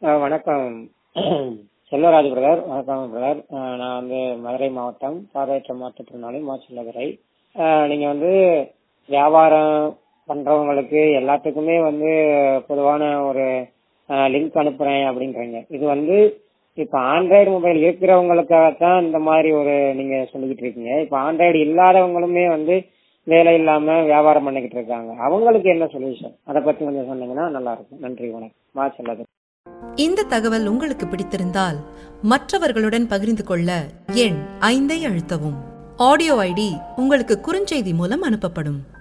அஹ் வணக்கம் செல்வராஜ் பிரதர் வணக்கம் பிரதர் அஹ் நான் வந்து மதுரை மாவட்டம் பார்வையற்ற மாற்றுத்திறனாளி மாச்சல்லதுரை நீங்க வந்து வியாபாரம் பண்றவங்களுக்கு எல்லாத்துக்குமே வந்து பொதுவான ஒரு லிங்க் அனுப்புறேன் அப்படின்றீங்க இது வந்து இப்ப ஆண்ட்ராய்டு மொபைல் இருக்கிறவங்களுக்காகத்தான் இந்த மாதிரி ஒரு நீங்க சொல்லிக்கிட்டு இருக்கீங்க இப்ப ஆண்ட்ராய்டு இல்லாதவங்களுமே வந்து வேலை இல்லாம வியாபாரம் பண்ணிக்கிட்டு இருக்காங்க அவங்களுக்கு என்ன சொல்யூஷன் அதை பத்தி கொஞ்சம் சொன்னீங்கன்னா நல்லா இருக்கும் நன்றி வணக்கம் மாச்சல்லது இந்த தகவல் உங்களுக்கு பிடித்திருந்தால் மற்றவர்களுடன் பகிர்ந்து கொள்ள எண் ஐந்தை அழுத்தவும் ஆடியோ ஐடி உங்களுக்கு குறுஞ்செய்தி மூலம் அனுப்பப்படும்